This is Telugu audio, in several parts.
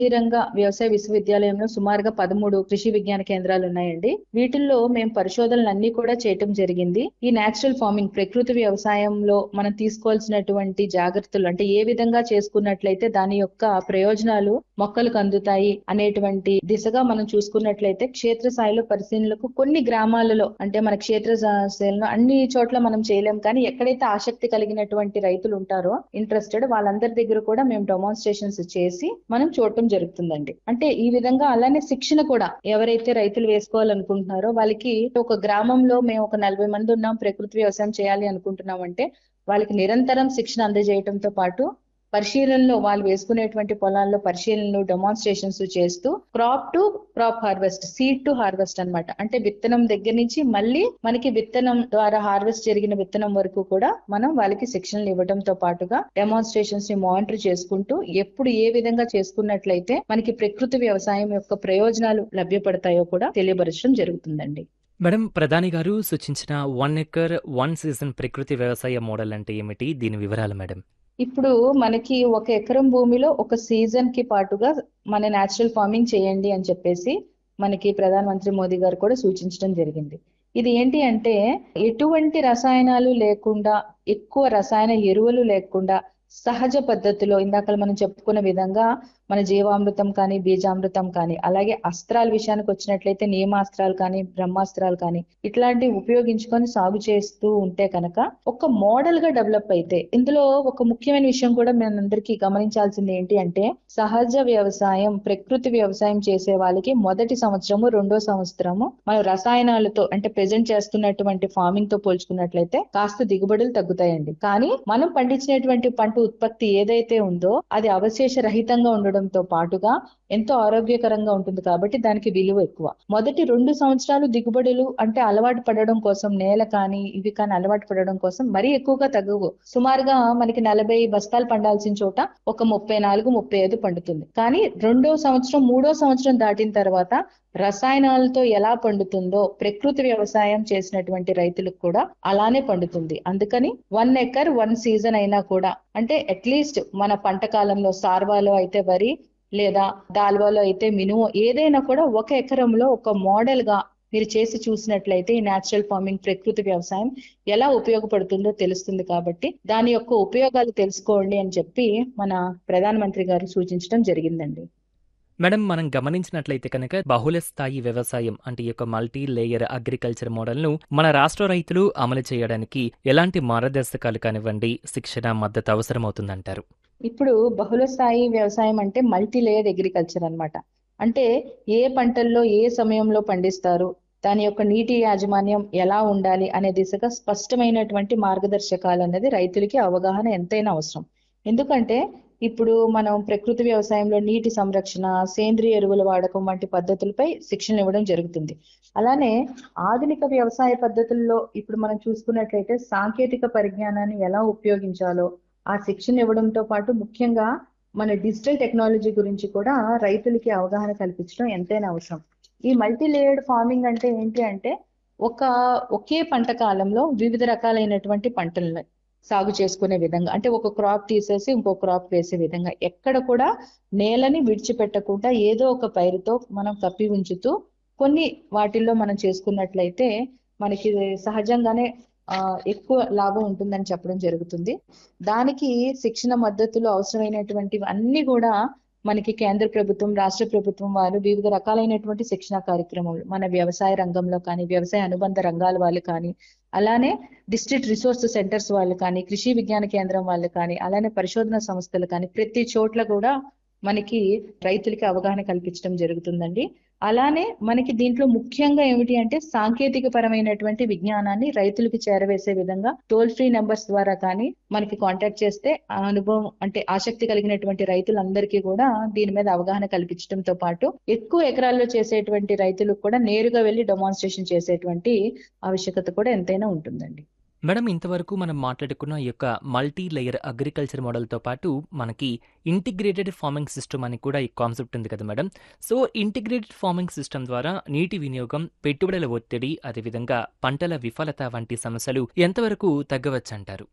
రంగ వ్యవసాయ విశ్వవిద్యాలయంలో సుమారుగా పదమూడు కృషి విజ్ఞాన కేంద్రాలు ఉన్నాయండి వీటిల్లో మేము పరిశోధనలు అన్ని కూడా చేయటం జరిగింది ఈ నేచురల్ ఫార్మింగ్ ప్రకృతి వ్యవసాయంలో మనం తీసుకోవాల్సినటువంటి జాగ్రత్తలు అంటే ఏ విధంగా చేసుకున్నట్లయితే దాని యొక్క ప్రయోజనాలు మొక్కలకు అందుతాయి అనేటువంటి దిశగా మనం చూసుకున్నట్లయితే క్షేత్రస్థాయిలో పరిశీలనలకు కొన్ని గ్రామాలలో అంటే మన క్షేత్ర స్థాయిలో అన్ని చోట్ల మనం చేయలేం కానీ ఎక్కడైతే ఆసక్తి కలిగినటువంటి రైతులు ఉంటారో ఇంట్రెస్టెడ్ వాళ్ళందరి దగ్గర కూడా మేము డెమాన్స్ట్రేషన్స్ చేసి మనం చూడటం జరుగుతుందండి అంటే ఈ విధంగా అలానే శిక్షణ కూడా ఎవరైతే రైతులు వేసుకోవాలనుకుంటున్నారో వాళ్ళకి ఒక గ్రామంలో మేము ఒక నలభై మంది ఉన్నాం ప్రకృతి వ్యవసాయం చేయాలి అనుకుంటున్నాం అంటే వాళ్ళకి నిరంతరం శిక్షణ అందజేయడంతో పాటు పరిశీలనలో వాళ్ళు వేసుకునేటువంటి పొలాల్లో పరిశీలనలు డెమాన్స్ట్రేషన్స్ చేస్తూ crop to crop harvest seed to harvest అన్నమాట అంటే విత్తనం దగ్గర నుంచి మళ్ళీ మనకి విత్తనం ద్వారా హార్వెస్ట్ జరిగిన విత్తనం వరకు కూడా మనం వాళ్ళకి శిక్షణలు ఇవ్వడంతో పాటుగా డెమాన్స్ట్రేషన్స్ ని మానిటర్ చేసుకుంటూ ఎప్పుడు ఏ విధంగా చేసుకున్నట్లయితే మనకి ప్రకృతి వ్యవసాయం యొక్క ప్రయోజనాలు లభ్యపడతాయో కూడా తెలియపరచడం జరుగుతుందండి మేడం ప్రధాని గారు సూచించిన వన్ ఎకర్ వన్ సీజన్ ప్రకృతి వ్యవసాయ మోడల్ అంటే ఏమిటి దీని వివరాలు మేడం ఇప్పుడు మనకి ఒక ఎకరం భూమిలో ఒక సీజన్ కి పాటుగా మన నేచురల్ ఫార్మింగ్ చేయండి అని చెప్పేసి మనకి ప్రధానమంత్రి మోదీ గారు కూడా సూచించడం జరిగింది ఇది ఏంటి అంటే ఎటువంటి రసాయనాలు లేకుండా ఎక్కువ రసాయన ఎరువులు లేకుండా సహజ పద్ధతిలో ఇందాక మనం చెప్పుకున్న విధంగా మన జీవామృతం కానీ బీజామృతం కానీ అలాగే అస్త్రాల విషయానికి వచ్చినట్లయితే నియమాస్త్రాలు కానీ బ్రహ్మాస్త్రాలు కానీ ఇట్లాంటివి ఉపయోగించుకొని సాగు చేస్తూ ఉంటే కనుక ఒక మోడల్ గా డెవలప్ అయితే ఇందులో ఒక ముఖ్యమైన విషయం కూడా మనందరికీ గమనించాల్సింది ఏంటి అంటే సహజ వ్యవసాయం ప్రకృతి వ్యవసాయం చేసే వాళ్ళకి మొదటి సంవత్సరము రెండో సంవత్సరము మనం రసాయనాలతో అంటే ప్రెజెంట్ చేస్తున్నటువంటి ఫార్మింగ్ తో పోల్చుకున్నట్లయితే కాస్త దిగుబడులు తగ్గుతాయండి కానీ మనం పండించినటువంటి పంట ఉత్పత్తి ఏదైతే ఉందో అది అవశేష రహితంగా ఉండడంతో పాటుగా ఎంతో ఆరోగ్యకరంగా ఉంటుంది కాబట్టి దానికి విలువ ఎక్కువ మొదటి రెండు సంవత్సరాలు దిగుబడులు అంటే అలవాటు పడడం కోసం నేల కానీ ఇవి కానీ అలవాటు పడడం కోసం మరీ ఎక్కువగా తగ్గవు సుమారుగా మనకి నలభై బస్తాలు పండాల్సిన చోట ఒక ముప్పై నాలుగు ముప్పై ఐదు పండుతుంది కానీ రెండో సంవత్సరం మూడో సంవత్సరం దాటిన తర్వాత రసాయనాలతో ఎలా పండుతుందో ప్రకృతి వ్యవసాయం చేసినటువంటి రైతులకు కూడా అలానే పండుతుంది అందుకని వన్ ఎకర్ వన్ సీజన్ అయినా కూడా అంటే అట్లీస్ట్ మన పంట కాలంలో సార్వాలో అయితే వరి లేదా దాల్వాలో అయితే మినుము ఏదైనా కూడా ఒక ఎకరంలో ఒక మోడల్ గా మీరు చేసి చూసినట్లయితే ఈ నేచురల్ ఫార్మింగ్ ప్రకృతి వ్యవసాయం ఎలా ఉపయోగపడుతుందో తెలుస్తుంది కాబట్టి దాని యొక్క ఉపయోగాలు తెలుసుకోండి అని చెప్పి మన ప్రధానమంత్రి గారు సూచించడం జరిగిందండి మేడం మనం గమనించినట్లయితే కనుక బహుళ స్థాయి వ్యవసాయం అంటే ఈ యొక్క మల్టీ లేయర్ అగ్రికల్చర్ మోడల్ను మన రాష్ట్ర రైతులు అమలు చేయడానికి ఎలాంటి మార్గదర్శకాలు కానివ్వండి శిక్షణ మద్దతు అవసరమవుతుందంటారు ఇప్పుడు బహుళ స్థాయి వ్యవసాయం అంటే మల్టీ లేయర్ అగ్రికల్చర్ అన్నమాట అంటే ఏ పంటల్లో ఏ సమయంలో పండిస్తారు దాని యొక్క నీటి యాజమాన్యం ఎలా ఉండాలి అనే దిశగా స్పష్టమైనటువంటి మార్గదర్శకాలు అనేది రైతులకి అవగాహన ఎంతైనా అవసరం ఎందుకంటే ఇప్పుడు మనం ప్రకృతి వ్యవసాయంలో నీటి సంరక్షణ సేంద్రియ ఎరువుల వాడకం వంటి పద్ధతులపై శిక్షణ ఇవ్వడం జరుగుతుంది అలానే ఆధునిక వ్యవసాయ పద్ధతుల్లో ఇప్పుడు మనం చూసుకున్నట్లయితే సాంకేతిక పరిజ్ఞానాన్ని ఎలా ఉపయోగించాలో ఆ శిక్షణ ఇవ్వడంతో పాటు ముఖ్యంగా మన డిజిటల్ టెక్నాలజీ గురించి కూడా రైతులకి అవగాహన కల్పించడం ఎంతైనా అవసరం ఈ మల్టీ లేయర్డ్ ఫార్మింగ్ అంటే ఏంటి అంటే ఒక ఒకే పంట కాలంలో వివిధ రకాలైనటువంటి పంటలను సాగు చేసుకునే విధంగా అంటే ఒక క్రాప్ తీసేసి ఇంకో క్రాప్ వేసే విధంగా ఎక్కడ కూడా నేలని విడిచిపెట్టకుండా ఏదో ఒక పైరుతో మనం కప్పి ఉంచుతూ కొన్ని వాటిల్లో మనం చేసుకున్నట్లయితే మనకి సహజంగానే ఆ ఎక్కువ లాభం ఉంటుందని చెప్పడం జరుగుతుంది దానికి శిక్షణ మద్దతులు అవసరమైనటువంటివి అన్ని కూడా మనకి కేంద్ర ప్రభుత్వం రాష్ట్ర ప్రభుత్వం వారు వివిధ రకాలైనటువంటి శిక్షణ కార్యక్రమాలు మన వ్యవసాయ రంగంలో కానీ వ్యవసాయ అనుబంధ రంగాల వాళ్ళు కానీ అలానే డిస్ట్రిక్ట్ రిసోర్స్ సెంటర్స్ వాళ్ళు కానీ కృషి విజ్ఞాన కేంద్రం వాళ్ళు కానీ అలానే పరిశోధన సంస్థలు కానీ ప్రతి చోట్ల కూడా మనకి రైతులకి అవగాహన కల్పించడం జరుగుతుందండి అలానే మనకి దీంట్లో ముఖ్యంగా ఏమిటి అంటే సాంకేతిక పరమైనటువంటి విజ్ఞానాన్ని రైతులకి చేరవేసే విధంగా టోల్ ఫ్రీ నెంబర్స్ ద్వారా కానీ మనకి కాంటాక్ట్ చేస్తే ఆ అనుభవం అంటే ఆసక్తి కలిగినటువంటి రైతులందరికీ కూడా దీని మీద అవగాహన కల్పించడంతో పాటు ఎక్కువ ఎకరాల్లో చేసేటువంటి రైతులకు కూడా నేరుగా వెళ్లి డెమాన్స్ట్రేషన్ చేసేటువంటి ఆవశ్యకత కూడా ఎంతైనా ఉంటుందండి మేడం ఇంతవరకు మనం మాట్లాడుకున్న ఈ యొక్క మల్టీ లేయర్ అగ్రికల్చర్ మోడల్తో పాటు మనకి ఇంటిగ్రేటెడ్ ఫార్మింగ్ సిస్టమ్ అని కూడా ఈ కాన్సెప్ట్ ఉంది కదా madam so integrated farming system ద్వారా నీటి వినియోగం పెట్టుబడుల ఒత్తిడి అదేవిధంగా పంటల విఫలత వంటి సమస్యలు ఎంతవరకు తగ్గవచ్చంటారు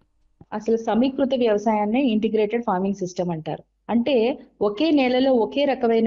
అసలు సమీకృత వ్యవసాయాన్ని ఇంటిగ్రేటెడ్ ఫార్మింగ్ సిస్టమ్ అంటారు అంటే ఒకే నేలలో ఒకే రకమైన